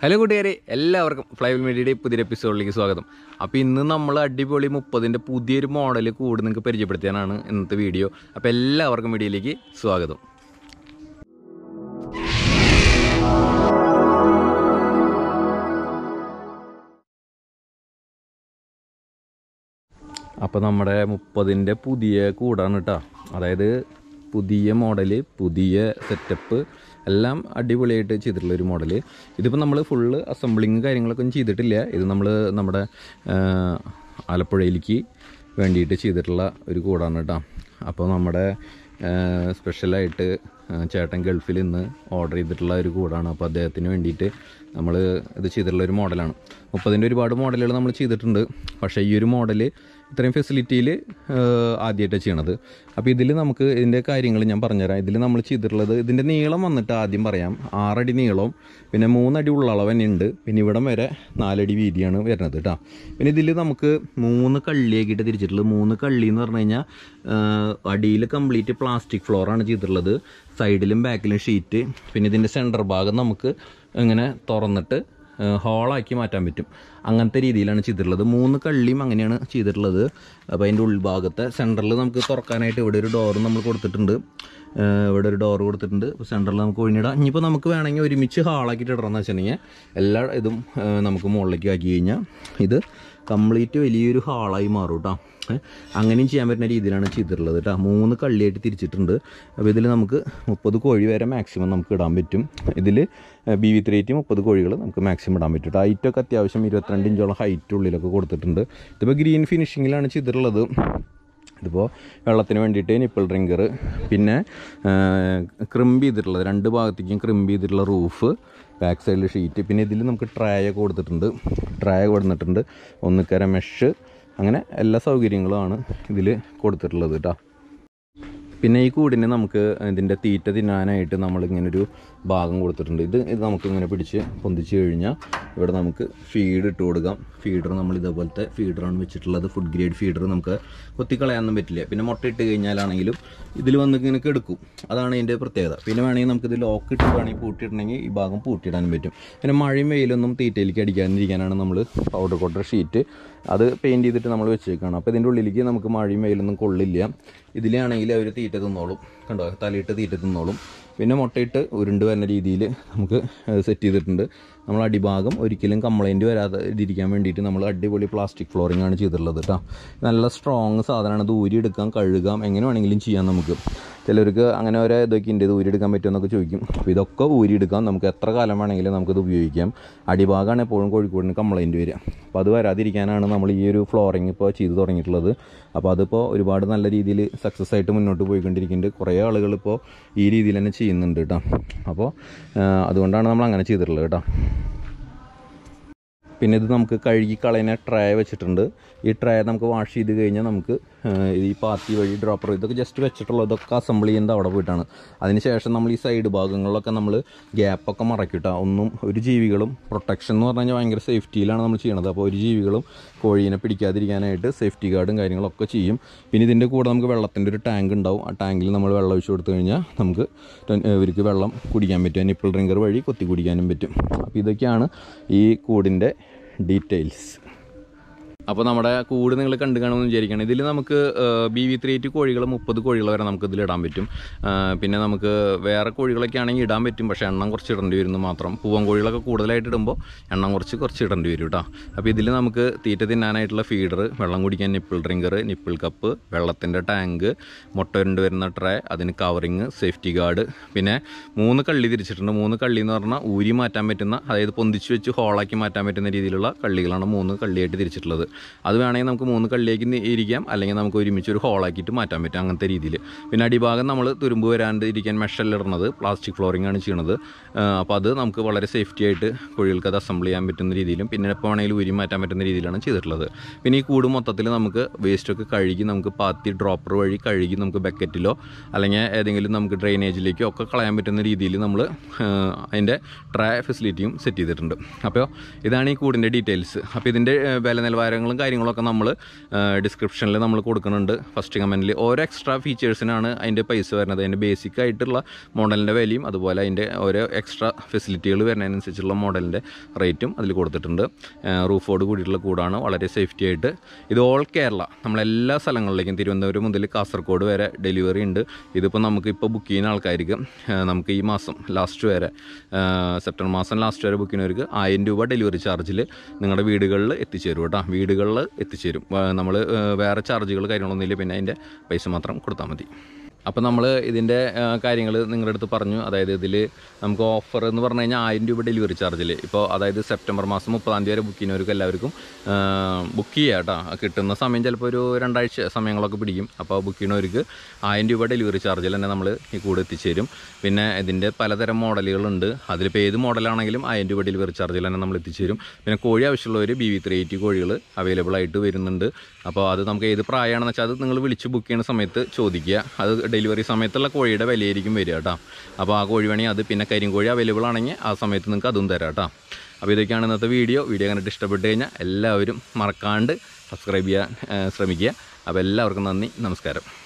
hello കൂട്ടുകാരെ എല്ലാവർക്കും ഫ്ലൈവിൽ മീഡിയയുടെ പുതിയൊരു എപ്പിസോഡിലേക്ക് സ്വാഗതം അപ്പോൾ ഇന്ന് നമ്മൾ അടിപൊളി മുപ്പതിൻ്റെ പുതിയൊരു മോഡൽ കൂടി നിങ്ങൾക്ക് പരിചയപ്പെടുത്താനാണ് ഇന്നത്തെ വീഡിയോ അപ്പോൾ എല്ലാവർക്കും വീഡിയോയിലേക്ക് സ്വാഗതം അപ്പോൾ നമ്മുടെ മുപ്പതിൻ്റെ പുതിയ കൂടാണ് കേട്ടോ അതായത് പുതിയ മോഡല് പുതിയ സെറ്റപ്പ് എല്ലാം അടിപൊളിയായിട്ട് ചെയ്തിട്ടുള്ള ഒരു മോഡൽ ഇതിപ്പോൾ നമ്മൾ ഫുള്ള് അസംബ്ലിങ് കാര്യങ്ങളൊക്കെ ഒന്നും ചെയ്തിട്ടില്ല ഇത് നമ്മൾ നമ്മുടെ ആ, ആലപ്പുഴയിലേക്ക് വേണ്ടിയിട്ട് ചെയ്തിട്ടുള്ള ഒരു കൂടാണ് കേട്ടോ അപ്പോൾ നമ്മുടെ സ്പെഷ്യലായിട്ട് ചേട്ടൻ ഗൾഫിൽ ഇന്ന് ഓർഡർ ചെയ്തിട്ടുള്ള ഒരു കൂടാണ് അപ്പോൾ അദ്ദേഹത്തിന് വേണ്ടിയിട്ട് നമ്മൾ ഇത് ചെയ്തിട്ടുള്ള ഒരു മോഡലാണ് മുപ്പതിൻ്റെ ഒരുപാട് മോഡലുകൾ നമ്മൾ ചെയ്തിട്ടുണ്ട് പക്ഷേ ഈ ഒരു മോഡൽ ഇത്രയും ഫെസിലിറ്റിയിൽ ആദ്യമായിട്ടാണ് ചെയ്യണത് അപ്പോൾ ഇതിൽ നമുക്ക് ഇതിൻ്റെ കാര്യങ്ങൾ ഞാൻ പറഞ്ഞുതരാം ഇതിൽ നമ്മൾ ചെയ്തിട്ടുള്ളത് ഇതിൻ്റെ നീളം വന്നിട്ട് ആദ്യം പറയാം ആറടി നീളവും പിന്നെ മൂന്നടി ഉള്ളളവ് തന്നെ ഉണ്ട് പിന്നെ ഇവിടം വരെ നാലടി വീതിയാണ് വരുന്നത് കേട്ടോ പിന്നെ ഇതിൽ നമുക്ക് മൂന്ന് കള്ളിയാക്കിയിട്ട് തിരിച്ചിട്ടുള്ളത് മൂന്ന് കള്ളി എന്ന് പറഞ്ഞു കഴിഞ്ഞാൽ അടിയിൽ കംപ്ലീറ്റ് പ്ലാസ്റ്റിക് ഫ്ലോറാണ് ചെയ്തിട്ടുള്ളത് സൈഡിലും ബാക്കിലും ഷീറ്റ് പിന്നെ ഇതിൻ്റെ സെൻറ്റർ ഭാഗം നമുക്ക് ഇങ്ങനെ തുറന്നിട്ട് ഹോളാക്കി മാറ്റാൻ പറ്റും അങ്ങനത്തെ രീതിയിലാണ് ചെയ്തിട്ടുള്ളത് മൂന്ന് കള്ളിയും അങ്ങനെയാണ് ചെയ്തിട്ടുള്ളത് അപ്പോൾ അതിൻ്റെ ഉൾഭാഗത്തെ സെൻറ്ററിൽ നമുക്ക് തുറക്കാനായിട്ട് ഇവിടെ ഒരു ഡോർ നമ്മൾ കൊടുത്തിട്ടുണ്ട് ഏഹ് ഇവിടെ ഒരു ഡോർ കൊടുത്തിട്ടുണ്ട് അപ്പോൾ സെൻറ്ററിൽ നമുക്ക് ഒഴിഞ്ഞിടാം ഇനിയിപ്പോൾ നമുക്ക് വേണമെങ്കിൽ ഒരുമിച്ച് ഹാളാക്കിയിട്ട് ഇടണമെന്ന് വെച്ചിട്ടുണ്ടെങ്കിൽ എല്ലാ ഇതും ഏഹ് നമുക്ക് മുകളിലേക്ക് ആക്കി കഴിഞ്ഞാൽ ഇത് കംപ്ലീറ്റ് വലിയൊരു ഹാളായി മാറും കേട്ടോ ഏഹ് അങ്ങനെയും ചെയ്യാൻ പറ്റുന്ന രീതിയിലാണ് ചെയ്തിട്ടുള്ളത് കേട്ടോ മൂന്ന് കള്ളിയായിട്ട് തിരിച്ചിട്ടുണ്ട് അപ്പോൾ ഇതിൽ നമുക്ക് മുപ്പത് കോഴി വരെ മാക്സിമം നമുക്ക് ഇടാൻ പറ്റും ഇതിൽ ബി വി ത്രീറ്റ് മുപ്പത് കോഴികൾ നമുക്ക് മാക്സിമം ഇടാൻ പറ്റും കേട്ടോ ഹൈറ്റൊക്കെ അത്യാവശ്യം ഇരുപത്തിരണ്ട് ഇഞ്ചോളം ഹൈറ്റ് ഉള്ളിലൊക്കെ കൊടുത്തിട്ടുണ്ട് ഇതിപ്പോൾ ഗ്രീൻ ഫിനിഷിങ്ങിലാണ് ചെയ്തിട്ടുള്ളത് ഇതിപ്പോൾ വെള്ളത്തിന് വേണ്ടിയിട്ട് നിപ്പിൾ ഡ്രിങ്കർ പിന്നെ ക്രിമ്പ് ചെയ്തിട്ടുള്ളത് രണ്ട് ഭാഗത്തേക്കും ക്രിമ്പ് ചെയ്തിട്ടുള്ള റൂഫ് ബാക്ക് സൈഡിൽ ഷീറ്റ് പിന്നെ ഇതിൽ നമുക്ക് ട്രായൊക്കെ കൊടുത്തിട്ടുണ്ട് ട്രായ കൊടുത്തിട്ടുണ്ട് ഒന്നിക്കര മെഷ് അങ്ങനെ എല്ലാ സൗകര്യങ്ങളുമാണ് ഇതിൽ കൊടുത്തിട്ടുള്ളത് കേട്ടോ പിന്നെ ഈ കൂടിന് നമുക്ക് ഇതിൻ്റെ തീറ്റ തിന്നാനായിട്ട് നമ്മളിങ്ങനൊരു ഭാഗം കൊടുത്തിട്ടുണ്ട് ഇത് ഇത് നമുക്ക് ഇങ്ങനെ പിടിച്ച് പൊന്തിച്ച് കഴിഞ്ഞാൽ ഇവിടെ നമുക്ക് ഫീഡ് ഇട്ട് കൊടുക്കാം ഫീഡർ നമ്മൾ ഇതേപോലത്തെ ഫീഡറാണ് വെച്ചിട്ടുള്ളത് ഫുഡ് ഗ്രേഡ് ഫീഡർ നമുക്ക് കൊത്തിക്കളയാനൊന്നും പറ്റില്ല പിന്നെ മുട്ട ഇട്ട് കഴിഞ്ഞാലാണെങ്കിലും ഇതിൽ വന്ന് ഇങ്ങനെ കെടുക്കും അതാണ് ഇതിൻ്റെ പ്രത്യേകത പിന്നെ വേണമെങ്കിൽ നമുക്ക് ഇത് ലോക്ക് ഇട്ട് വേണമെങ്കിൽ പൂട്ടിയിടണമെങ്കിൽ ഈ ഭാഗം പൂട്ടിയിടാനും പറ്റും പിന്നെ മഴയും വെയിലൊന്നും തീറ്റയിലേക്ക് അടിക്കാതിരിക്കാനാണ് നമ്മൾ പൗഡർ കോട്ടർ ഷീറ്റ് അത് പെയിൻറ്റ് ചെയ്തിട്ട് നമ്മൾ വെച്ചേക്കാണ് അപ്പോൾ ഇതിൻ്റെ ഉള്ളിലേക്ക് നമുക്ക് മഴയും വെയിലൊന്നും കൊള്ളില്ല ഇതിലാണെങ്കിൽ അവർ തീറ്റ തിന്നോളും കണ്ടോ തലയിട്ട് തീറ്റ തിന്നോളും പിന്നെ മുട്ടയിട്ട് ഉരുണ്ട് വരുന്ന രീതിയിൽ നമുക്ക് സെറ്റ് ചെയ്തിട്ടുണ്ട് നമ്മൾ അടിഭാഗം ഒരിക്കലും കംപ്ലൈൻറ്റ് വരാതെ ഇരിക്കാൻ വേണ്ടിയിട്ട് നമ്മൾ അടിപൊളി പ്ലാസ്റ്റിക് ഫ്ലോറിംഗ് ആണ് ചെയ്തിട്ടുള്ളത് കേട്ടോ നല്ല സ്ട്രോങ് സാധനമാണ് ഇത് ഊരി എടുക്കാം കഴുകാം എങ്ങനെ വേണമെങ്കിലും ചെയ്യാം നമുക്ക് ചിലർക്ക് അങ്ങനെ ഓരോ ഇതൊക്കെ ഉണ്ട് ഇത് ഊരിയെടുക്കാൻ പറ്റുമെന്നൊക്കെ ചോദിക്കും അപ്പോൾ ഇതൊക്കെ ഊരിയെടുക്കാം നമുക്ക് എത്ര കാലം വേണമെങ്കിലും നമുക്കിത് ഉപയോഗിക്കാം അടിഭാഗമാണ് എപ്പോഴും കോഴിക്കോടിന് കംപ്ലൈൻറ്റ് വരിക അപ്പോൾ അത് വരാതിരിക്കാനാണ് നമ്മൾ ഈ ഒരു ഫ്ലോറിങ് ഇപ്പോൾ ചെയ്ത് തുടങ്ങിയിട്ടുള്ളത് അപ്പോൾ അതിപ്പോൾ ഒരുപാട് നല്ല രീതിയിൽ സക്സസ് ആയിട്ട് മുന്നോട്ട് പോയിക്കൊണ്ടിരിക്കുന്നുണ്ട് കുറേ ആളുകൾ ഇപ്പോൾ ഈ രീതിയിൽ തന്നെ ചെയ്യുന്നുണ്ട് കേട്ടോ അപ്പോൾ ആ, അതുകൊണ്ടാണ് നമ്മൾ അങ്ങനെ ചെയ്തിട്ടുള്ളത് കേട്ടോ പിന്നെ ഇത് നമുക്ക് കഴുകി കളയുന്ന ട്രേ വെച്ചിട്ടുണ്ട് ഈ ട്രേ നമുക്ക് വാഷ് ചെയ്ത് കഴിഞ്ഞാൽ നമുക്ക് ഏഹ്, ഈ പാത്തി വഴി ഡ്രോപ്പർ ഇതൊക്കെ ജസ്റ്റ് വെച്ചിട്ടുള്ള ഇതൊക്കെ അസംബിൾ ചെയ്യുന്നത് അവിടെ പോയിട്ടാണ് അതിനുശേഷം നമ്മൾ ഈ സൈഡ് ഭാഗങ്ങളിലൊക്കെ നമ്മൾ ഗ്യാപ്പൊക്കെ മറക്കിട്ടാ ഒന്നും ഒരു ജീവികളും പ്രൊട്ടക്ഷൻ എന്ന് പറഞ്ഞു കഴിഞ്ഞാൽ ഭയങ്കര സേഫ്റ്റിയിലാണ് നമ്മൾ ചെയ്യണത് അപ്പോൾ ഒരു ജീവികളും കോഴീനെ പിടിക്കാതിരിക്കാനായിട്ട് സേഫ്റ്റി ഗാർഡും കാര്യങ്ങളൊക്കെ ചെയ്യും പിന്നെ ഇതിൻ്റെ കൂടെ നമുക്ക് വെള്ളത്തിൻ്റെ ഒരു ടാങ്ക് ഉണ്ടാവും ആ ടാങ്കിൽ നമ്മൾ വെള്ളം ഒഴിച്ച് കൊടുത്തു കഴിഞ്ഞാൽ നമുക്ക് ടെൻ- ഇവർക്ക് വെള്ളം കുടിക്കാൻ പറ്റും നിപ്പിൾ ഡ്രിങ്കർ വഴി കൊത്തി കുടിക്കാനും പറ്റും അപ്പോൾ ഇതൊക്കെയാണ് ഈ കൂടിൻ്റെ ഡീറ്റെയിൽസ് അപ്പോൾ നമ്മുടെ കൂട് നിങ്ങൾ കണ്ടു കാണുമെന്ന് വിചാരിക്കണം ഇതിൽ നമുക്ക് ബി വി ത്രീ കോഴികൾ മുപ്പത് കോഴികൾ വരെ നമുക്ക് ഇതിൽ ഇടാൻ പറ്റും ആ, പിന്നെ നമുക്ക് വേറെ കോഴികളൊക്കെ ആണെങ്കിൽ ഇടാൻ പറ്റും പക്ഷേ എണ്ണം കുറച്ച് ഇടേണ്ടി വരുന്നു മാത്രം പൂവൻ കോഴികളൊക്കെ കൂടുതലായിട്ട് ഇടുമ്പോൾ എണ്ണം കുറച്ച് കുറച്ച് ഇടേണ്ടി വരും കേട്ടോ അപ്പോൾ ഇതിൽ നമുക്ക് തീറ്റ തിന്നാനായിട്ടുള്ള ഫീഡർ വെള്ളം കുടിക്കാൻ നിപ്പിൾ ഡ്രിങ്കർ നിപ്പിൾ കപ്പ് വെള്ളത്തിൻ്റെ ടാങ്ക് മുട്ട ഉരുണ്ട് വരുന്ന ട്രേ അതിന് കവറിങ് സേഫ്റ്റി ഗാർഡ് പിന്നെ മൂന്ന് കള്ളി തിരിച്ചിട്ടുണ്ട് മൂന്ന് കള്ളി എന്ന് പറഞ്ഞാൽ ഊരി മാറ്റാൻ പറ്റുന്ന അതായത് പൊന്തിച്ച് വെച്ച് ഹോളാക്കി മാറ്റാൻ പറ്റുന്ന രീതിയിലുള്ള കള്ളികളാണ് മൂന്ന് കള്ളിയായിട്ട് തിരിച്ചിട്ടുള്ളത് അത് വേണമെങ്കിൽ നമുക്ക് മൂന്ന് കള്ളിയേക്ക് നി- ഇരിക്കാം അല്ലെങ്കിൽ നമുക്ക് ഒരുമിച്ച് ഒരു ഹോളാക്കിയിട്ട് മാറ്റാൻ പറ്റും അങ്ങനത്തെ രീതിയിൽ പിന്നെ അടിഭാഗം നമ്മൾ തുരുമ്പ് വരാണ്ട് ഇരിക്കാൻ മെഷല്ല ഇടുന്നത് പ്ലാസ്റ്റിക് ഫ്ലോറിംഗ് ആണ് ചെയ്യണത് അപ്പോൾ അത് നമുക്ക് വളരെ സേഫ്റ്റി ആയിട്ട് കോഴികൾക്ക് അത് അസംബിൾ ചെയ്യാൻ പറ്റുന്ന രീതിയിലും പിന്നെ എപ്പോൾ വേണമെങ്കിലും ഉരി മാറ്റാൻ പറ്റുന്ന രീതിയിലാണ് ചെയ്തിട്ടുള്ളത് പിന്നെ ഈ കൂട് മൊത്തത്തിൽ നമുക്ക് വേസ്റ്റൊക്കെ കഴുകി നമുക്ക് പാത്തി ഡ്രോപ്പർ വഴി കഴുകി നമുക്ക് ബക്കറ്റിലോ അല്ലെങ്കിൽ ഏതെങ്കിലും നമുക്ക് ഡ്രെയിനേജിലേക്കോ ഒക്കെ കളയാൻ പറ്റുന്ന രീതിയിൽ നമ്മൾ അതിൻ്റെ ട്രേ ഫെസിലിറ്റിയും സെറ്റ് ചെയ്തിട്ടുണ്ട് അപ്പോൾ ഇതാണ് ഈ കൂടിൻ്റെ ഡീറ്റെയിൽസ് അപ്പോൾ ഇതിൻ്റെ ഏഹ്, വില നിലവാരങ്ങൾ വിവരങ്ങളും കാര്യങ്ങളൊക്കെ നമ്മൾ ഡിസ്ക്രിപ്ഷനിൽ നമ്മൾ കൊടുക്കുന്നുണ്ട് ഫസ്റ്റ് കമൻറ്റിൽ ഓരോ എക്സ്ട്രാ ഫീച്ചേഴ്സിനാണ് അതിൻ്റെ പൈസ വരുന്നത് അതിൻ്റെ ബേസിക് ആയിട്ടുള്ള മോഡലിൻ്റെ വിലയും അതുപോലെ അതിൻ്റെ ഓരോ എക്സ്ട്രാ ഫെസിലിറ്റികൾ വരുന്നതിനനുസരിച്ചുള്ള മോഡലിൻ്റെ റേറ്റും അതിൽ കൊടുത്തിട്ടുണ്ട് റൂഫോട് കൂടിയിട്ടുള്ള കൂടാണ് വളരെ സേഫ്റ്റി ആയിട്ട് ഇത് ഓൾ കേരള നമ്മളെല്ലാ സ്ഥലങ്ങളിലേക്കും തിരുവനന്തപുരം മുതൽ കാസർഗോഡ് വരെ ഡെലിവറി ഉണ്ട് ഇതിപ്പോൾ നമുക്ക് ഇപ്പോൾ ബുക്ക് ചെയ്യുന്ന ആൾക്കാർക്ക് ആ, നമുക്ക് ഈ മാസം ലാസ്റ്റ് വരെ ആ, സെപ്റ്റംബർ മാസം ലാസ്റ്റ് വരെ ബുക്ക് ചെയ്യുന്നവർക്ക് ആയിരം രൂപ ഡെലിവറി ചാർജിൽ നിങ്ങളുടെ വീടുകളിൽ എത്തിച്ചേരും കേട്ടോ വീടുകളിൽ എത്തിച്ചേരും നമ്മൾ വേറെ ചാർജുകൾ കാര്യങ്ങളൊന്നുമില്ല പിന്നെ അതിൻ്റെ പൈസ മാത്രം കൊടുത്താൽ മതി അപ്പോൾ നമ്മൾ ഇതിൻ്റെ കാര്യങ്ങൾ നിങ്ങളുടെ അടുത്ത് പറഞ്ഞു അതായത് ഇതിൽ നമുക്ക് ഓഫർ എന്ന് പറഞ്ഞു കഴിഞ്ഞാൽ ആയിരം രൂപ ഡെലിവറി ചാർജിൽ ഇപ്പോൾ അതായത് സെപ്റ്റംബർ മാസം മുപ്പതാം തീയതി വരെ ബുക്ക് ചെയ്യുന്നവർക്ക് എല്ലാവർക്കും ബുക്ക് ചെയ്യുക കേട്ടോ കിട്ടുന്ന സമയം ചിലപ്പോൾ ഒരു രണ്ടാഴ്ച സമയങ്ങളൊക്കെ പിടിക്കും അപ്പോൾ ബുക്ക് ചെയ്യുന്നവർക്ക് ആയിരം രൂപ ഡെലിവറി ചാർജിൽ തന്നെ നമ്മൾ ഈ കൂടെ എത്തിച്ചേരും പിന്നെ ഇതിൻ്റെ പലതരം മോഡലുകളുണ്ട് അതിലിപ്പോൾ ഏത് മോഡലാണെങ്കിലും ആയിരം രൂപ ഡെലിവറി ചാർജിൽ തന്നെ നമ്മൾ എത്തിച്ചേരും പിന്നെ കോഴി ആവശ്യമുള്ളവർ ബി വി ത്രീ എയ്റ്റി കോഴികൾ അവൈലബിൾ ആയിട്ട് വരുന്നുണ്ട് അപ്പോൾ അത് നമുക്ക് ഏത് പ്രായമാണെന്ന് വെച്ചാൽ അത് നിങ്ങൾ വിളിച്ച് ബുക്ക് ചെയ്യുന്ന സമയത്ത് ചോദിക്കുക അത് ഡെലിവറി സമയത്തുള്ള കോഴിയുടെ വിലയായിരിക്കും വരിക കേട്ടോ അപ്പോൾ ആ കോഴി വേണമെങ്കിൽ അത് പിന്നെ കരിങ്കോഴി അവൈലബിൾ ആണെങ്കിൽ ആ സമയത്ത് നിങ്ങൾക്ക് അതും തരാം കേട്ടോ അപ്പോൾ ഇതൊക്കെയാണ് ഇന്നത്തെ വീഡിയോ വീഡിയോ കണ്ടിട്ട് ഇഷ്ടപ്പെട്ട് കഴിഞ്ഞാൽ എല്ലാവരും മറക്കാണ്ട് സബ്സ്ക്രൈബ് ചെയ്യാൻ ഏഹ്, ശ്രമിക്കുക അപ്പോൾ എല്ലാവർക്കും നന്ദി നമസ്കാരം